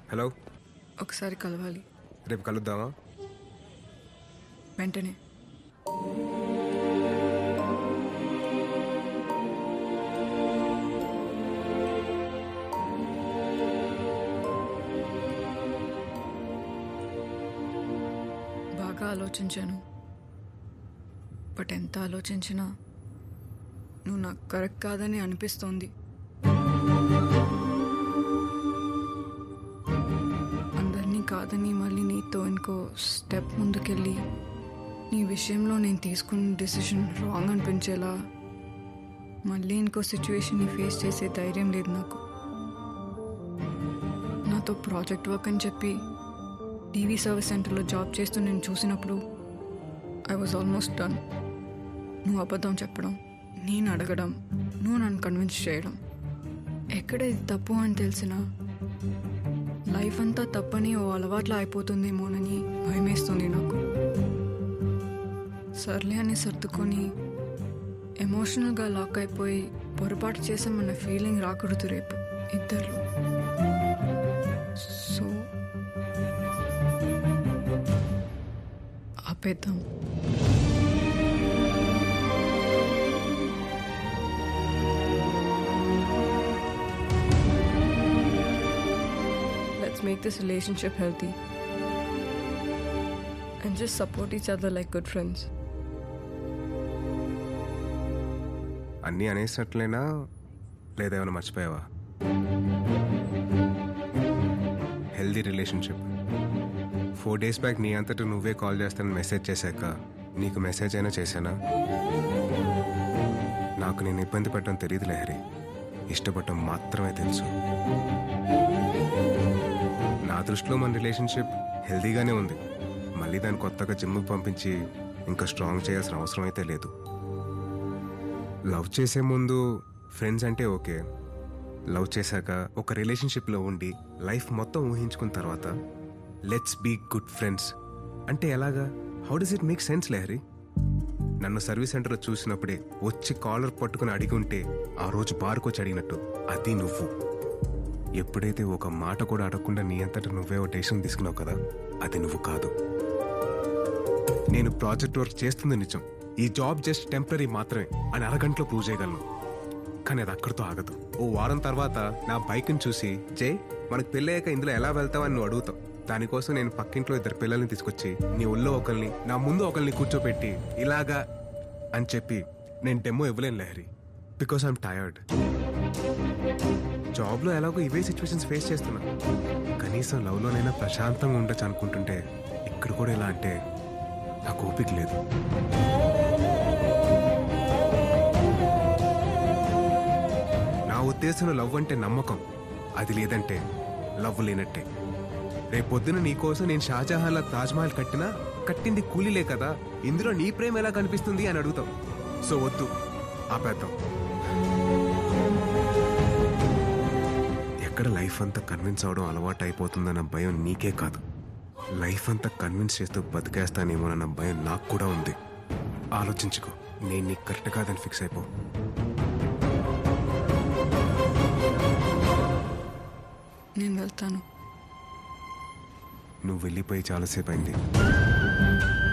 Hello ఒకసారి కలవాలి రేపు కలుద్దామా వెంటనే బాగా ఆలోచించాను బట్ ఎంత ఆలోచించినా నువ్వు నాకు కరెక్ట్ కాదని అనిపిస్తోంది అందరినీ కాదని మళ్ళీ నీతో ఇంకో స్టెప్ ముందుకెళ్ళి నీ విషయంలో నేను తీసుకున్న డెసిషన్ రాంగ్ అనిపించేలా మళ్ళీ ఇంకో సిచ్యువేషన్ని ఫేస్ చేసే ధైర్యం లేదు నాకు నాతో ప్రాజెక్ట్ వర్క్ అని చెప్పి టీవీ సర్వీస్ సెంటర్లో జాబ్ చేస్తూ నేను చూసినప్పుడు ఐ వాజ్ ఆల్మోస్ట్ డన్ నువ్వు అబద్ధం చెప్పడం నేను అడగడం నువ్వు నన్ను కన్విన్స్ చేయడం ఎక్కడ ఇది తప్పు అని తెలిసినా లైఫ్ అంతా తప్పని ఓ అలవాట్లా అయిపోతుందేమోనని భయమేస్తుంది నాకు సర్లే అని సర్దుకొని ఎమోషనల్గా లాక్ అయిపోయి పొరపాటు చేసామన్న ఫీలింగ్ రాకూడదు రేపు ఇద్దరు సో ఆపేద్దాం Let's make this relationship healthy. And just support each other like good friends. అన్నీ అనేసినట్లేనా లేదా ఏమైనా మర్చిపోయావా healthy relationship four days back నీ అంతటా నువ్వే కాల్ చేస్తానని మెసేజ్ చేశాక నీకు మెసేజ్ అయినా చేశానా నాకు నేను ఇబ్బంది పెట్టడం తెలియదు లహరి ఇష్టపడటం మాత్రమే తెలుసు నా దృష్టిలో మన రిలేషన్షిప్ హెల్దీగానే ఉంది మళ్ళీ దాన్ని కొత్తగా జిమ్కి పంపించి ఇంకా స్ట్రాంగ్ చేయాల్సిన అవసరం అయితే లేదు లవ్ చేసే ముందు ఫ్రెండ్స్ అంటే ఓకే లవ్ చేశాక ఒక రిలేషన్షిప్లో ఉండి లైఫ్ మొత్తం ఊహించుకున్న తర్వాత లెట్స్ బీ గుడ్ ఫ్రెండ్స్ అంటే ఎలాగా how does it make sense Lahari నన్ను సర్వీస్ సెంటర్లో చూసినప్పుడే వచ్చి కాలర్ పట్టుకుని అడిగి ఉంటే ఆ రోజు బార్కు వచ్చి అడిగినట్టు అది నువ్వు ఎప్పుడైతే ఒక మాట కూడా అడగకుండా నీ అంతటా నువ్వే ఒక డెసిషన్ తీసుకున్నావు కదా అది నువ్వు కాదు నేను ప్రాజెక్ట్ వర్క్ చేస్తుంది నిజం ఈ జాబ్ జస్ట్ టెంపరీ మాత్రమే అని అరగంటలో ప్రూవ్ చేయగలను కానీ అది అక్కడితో ఆగదు ఓ వారం తర్వాత నా బైక్ని చూసి జై మనకు పెళ్ళయ్యాక ఇందులో ఎలా వెళ్తావని నువ్వు అడుగుతావు దానికోసం నేను పక్కింట్లో ఇద్దరు పిల్లల్ని తీసుకొచ్చి నీ ఒళ్ళో ఒకరిని నా ముందు ఒకరిని కూర్చోపెట్టి ఇలాగా అని చెప్పి నేను డెమో ఇవ్వలేను లహరి బికాస్ ఐఎమ్ టయర్డ్ జాబ్లో ఎలాగో ఇవే సిచ్యువేషన్స్ ఫేస్ చేస్తున్నా కనీసం లవ్లోనైనా ప్రశాంతంగా ఉండొచ్చు అనుకుంటుంటే ఇక్కడ కూడా ఎలా అంటే నాకు ఓపిక లేదు నా ఉద్దేశంలో లవ్ అంటే నమ్మకం అది లేదంటే లవ్ లేనట్టే రేపొద్దున నీకోసం నేను షాజహాన్లా తాజ్మహల్ కట్టినా కట్టింది కూలీలే కదా ఇందులో నీ ప్రేమ ఎలా కనిపిస్తుంది అని అడుగుతాం సో వద్దు ఆపేద్దాం ఎక్కడ లైఫ్ అంతా కన్విన్స్ అవడం అలవాటు అయిపోతుందన్న భయం నీకే కాదు లైఫ్ అంతా కన్విన్స్ చేస్తూ బతికేస్తానేమోనన్న భయం నాకు కూడా ఉంది ఆలోచించుకో నేను నీకు కరెక్ట్ కాదని ఫిక్స్ అయిపో నేను వెళ్తాను నువ్వు వెళ్ళిపోయి చాలాసేపు అయింది